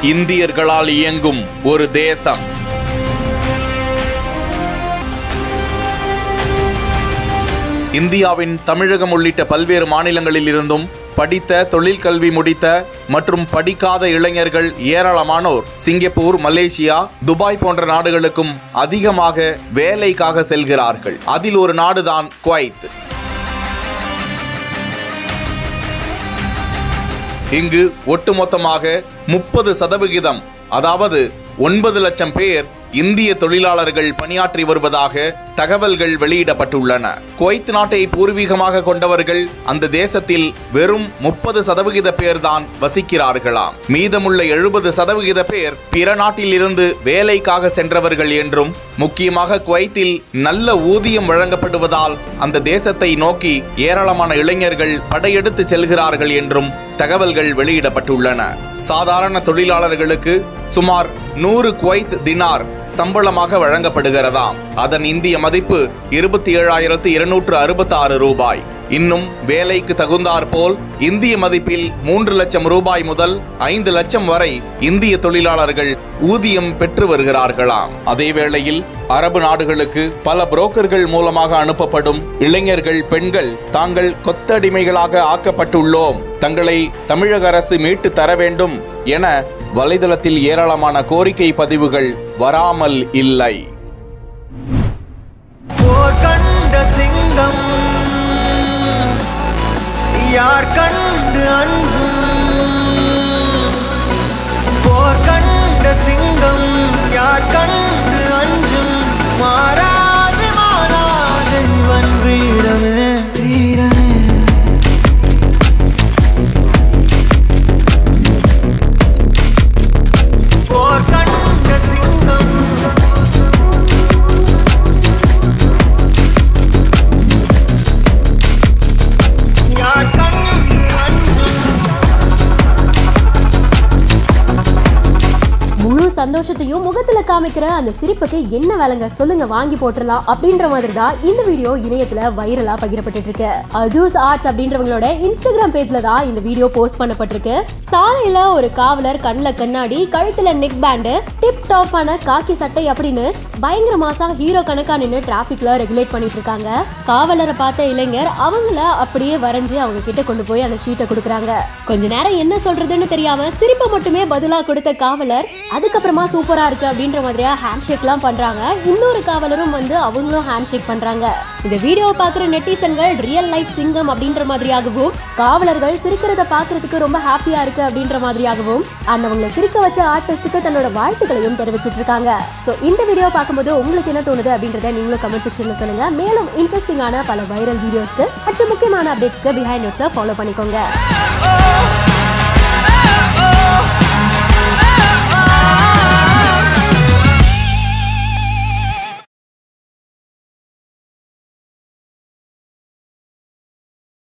இந்தியர்களால் இயங்கும் ஒரு தேசம் இந்தியாவின் தமிழகம் உள்ளிட்ட பல்வேறு மாநிலங்களில் இருந்தும் படித்த தொழில் கல்வி முடித்த மற்றும் படிக்காத இளைஞர்கள் ஏராளமானோர் சிங்கப்பூர் மலேசியா துபாய் போன்ற நாடுகளுக்கும் அதிகமாக வேலைக்காக செல்கிறார்கள் அதில் ஒரு நாடுதான் குவைத் இங்கு ஒட்டுமொத்தமாக முப்பது சதவிகிதம் அதாவது ஒன்பது லட்சம் பேர் இந்திய தொழிலாளர்கள் பணியாற்றி வருவதாக தகவல்கள் வெளியிடப்பட்டுள்ளன குவைத் நாட்டை பூர்வீகமாக கொண்டவர்கள் அந்த தேசத்தில் வெறும் முப்பது சதவிகித பேர்தான் வசிக்கிறார்களாம் மீதமுள்ள எழுபது சதவிகித பேர் பிற நாட்டில் இருந்து வேலைக்காக சென்றவர்கள் என்றும் முக்கியமாக குவைத்தில் நல்ல ஊதியம் வழங்கப்படுவதால் அந்த தேசத்தை நோக்கி ஏராளமான இளைஞர்கள் படையெடுத்து செல்கிறார்கள் என்றும் தகவல்கள் வெளியிடப்பட்டுள்ளன சாதாரண தொழிலாளர்களுக்கு சுமார் நூறு குவைத் தினார் சம்பளமாக வழங்கப்படுகிறதாம் அதன் இந்திய மதிப்பு இருபத்தி ஏழாயிரத்து இருநூற்று அறுபத்தி ஆறு ரூபாய் இன்னும் வேலைக்கு தகுந்தாற்போல் இந்திய மதிப்பில் மூன்று லட்சம் ரூபாய் முதல் ஐந்து லட்சம் வரை இந்திய தொழிலாளர்கள் ஊதியம் பெற்று வருகிறார்களாம் அதே வேளையில் அரபு நாடுகளுக்கு பல புரோக்கர்கள் மூலமாக அனுப்பப்படும் இளைஞர்கள் பெண்கள் தாங்கள் கொத்தடிமைகளாக ஆக்கப்பட்டுள்ளோம் தங்களை தமிழக அரசு மீட்டு தர வேண்டும் என வலைதளத்தில் ஏராளமான கோரிக்கை பதிவுகள் வராமல் இல்லை போர் கண்ட சிங்கம் யார் கண்டு அஞ்சும் போர் கண்ட சிங்கம் யார் கண்டு அஞ்சும் மாறாது மாறாது இவன் வீரமே வீரமே போர் கண்ட சிங்கம் யார் கண்டு அஞ்சும் முழு சந்தோஷத்தையும் முகத்துல காமிக்கிற அந்த சிரிப்புக்கு என்ன வேலைங்க சொல்லுங்க வாங்கி போட்டுடலாம் அப்படின்ற மாதிரி தான் இந்த வீடியோ இணையத்துல வைரலா பகிரப்பட்டு இருக்கு அஜூஸ் ஆர்ட்ஸ் அப்படின்றவங்களோட இன்ஸ்டாகிராம் பேஜ்ல தான் இந்த வீடியோ போஸ்ட் பண்ணப்பட்டிருக்கு சாலையில ஒரு காவலர் கண்ணுல கண்ணாடி கழுத்துல நெக் பேண்டு டிப் டாப்பான காக்கி சட்டை அப்படின்னு பயங்கர மாசா ஹீரோ கணக்கா நின்று டிராபிக்ல ரெகுலேட் பண்ணிட்டு இருக்காங்க காவலரை பார்த்த இளைஞர் அவங்கள அப்படியே வரைஞ்சு அவங்க கிட்ட கொண்டு போய் அந்த ஷீட்டை கொடுக்குறாங்க கொஞ்ச நேரம் என்ன சொல்றதுன்னு தெரியாம சிரிப்பை மட்டுமே பதிலா கொடுத்த காவலர் அதுக்கப்புறமா சூப்பரா இருக்கு அப்படின்ற மாதிரியா ஹேண்ட் ஷேக்லாம் பண்றாங்க இன்னொரு காவலரும் வந்து அவங்களும் ஹேண்ட் ஷேக் பண்றாங்க இந்த வீடியோ பாக்குற நெட்டிசன்கள் ரியல் லைஃப் சிங்கம் அப்படின்ற மாதிரியாகவும் காவலர்கள் சிரிக்கிறத பாக்குறதுக்கு ரொம்ப ஹாப்பியா இருக்கு அப்படின்ற மாதிரியாகவும் அந்தவங்களை சிரிக்க வச்ச ஆர்டிஸ்டுக்கு தன்னோட வாழ்த்துக்களையும் தெரிவிச்சிட்டு இருக்காங்க ஸோ இந்த வீடியோ பார்க்கும்போது உங்களுக்கு என்ன தோணுது அப்படின்றத நீங்களும் கமெண்ட் செக்ஷன்ல சொல்லுங்க மேலும் இன்ட்ரெஸ்டிங்கான பல வைரல் வீடியோஸ்க்கு மற்றும் முக்கியமான அப்டேட்ஸ்க்கு பிஹைண்ட் நோட்ஸை ஃபாலோ பண்ணிக்கோங்க oh